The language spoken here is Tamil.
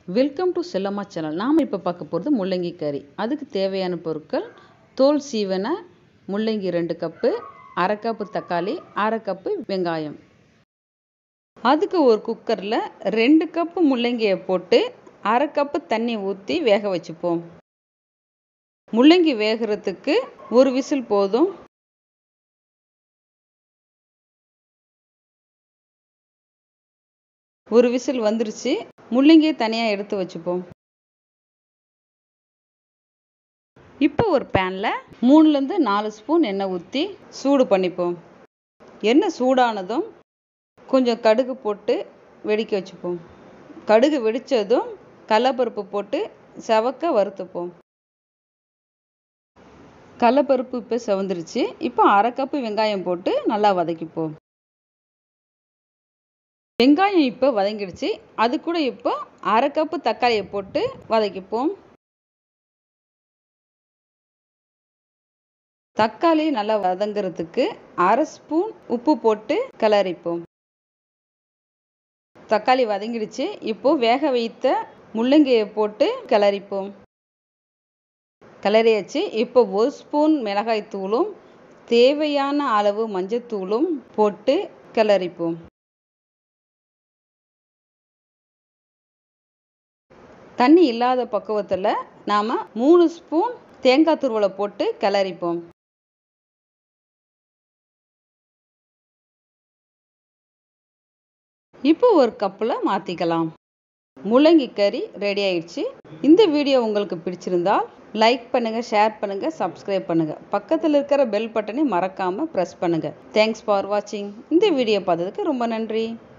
வெல்கம் டு செல்லம்மா சேனல் நாம் இப்போ பார்க்க போகிறது முள்ளங்கி கறி அதுக்கு தேவையான பொருட்கள் தோல் சீவன முள்ளங்கி ரெண்டு கப்பு அரை கப்பு தக்காளி அரை கப்பு வெங்காயம் அதுக்கு ஒரு குக்கரில் ரெண்டு கப்பு முள்ளங்கியை போட்டு அரை கப்பு தண்ணி ஊற்றி வேக வச்சுப்போம் முள்ளங்கி வேகிறதுக்கு ஒரு விசில் போதும் ஒரு விசில் வந்துருச்சு முள்ளங்கியை தனியாக எடுத்து வச்சுப்போம் இப்போ ஒரு பேனில் மூணுலேருந்து நாலு ஸ்பூன் எண்ணெய் ஊற்றி சூடு பண்ணிப்போம் எண்ணெய் சூடானதும் கொஞ்சம் கடுகு போட்டு வெடிக்க வச்சுப்போம் கடுகு வெடித்ததும் கடலப்பருப்பு போட்டு செவக்க வறுத்துப்போம் கடலப்பருப்பு இப்போ செவந்துருச்சு இப்போ அரை கப்பு வெங்காயம் போட்டு நல்லா வதக்கிப்போம் வெங்காயம் இப்போ வதங்கிடுச்சு அது கூட இப்போ அரை கப்பு தக்காளியை போட்டு வதக்கிப்போம் தக்காளி நல்லா வதங்கிறதுக்கு அரை ஸ்பூன் உப்பு போட்டு கிளறிப்போம் தக்காளி வதங்கிடுச்சு இப்போ வேக வைத்த முள்ளங்கியை போட்டு கிளறிப்போம் கிளறியாச்சு இப்போ ஒரு ஸ்பூன் மிளகாய் தூளும் தேவையான அளவு மஞ்சத்தூளும் போட்டு கிளறிப்போம் தண்ணி இல்லாத பக்குவத்தில் நாம் மூணு ஸ்பூன் தேங்காய் துருவலை போட்டு கிளறிப்போம் இப்போ ஒரு கப்பில் மாற்றிக்கலாம் முள்ளங்கி கறி ரெடி ஆயிடுச்சு இந்த வீடியோ உங்களுக்கு பிடிச்சிருந்தால் லைக் பண்ணுங்கள் ஷேர் பண்ணுங்கள் சப்ஸ்கிரைப் பண்ணுங்கள் பக்கத்தில் இருக்கிற பெல் பட்டனை மறக்காமல் ப்ரெஸ் பண்ணுங்கள் தேங்க்ஸ் ஃபார் வாட்சிங் இந்த வீடியோ பார்த்ததுக்கு ரொம்ப நன்றி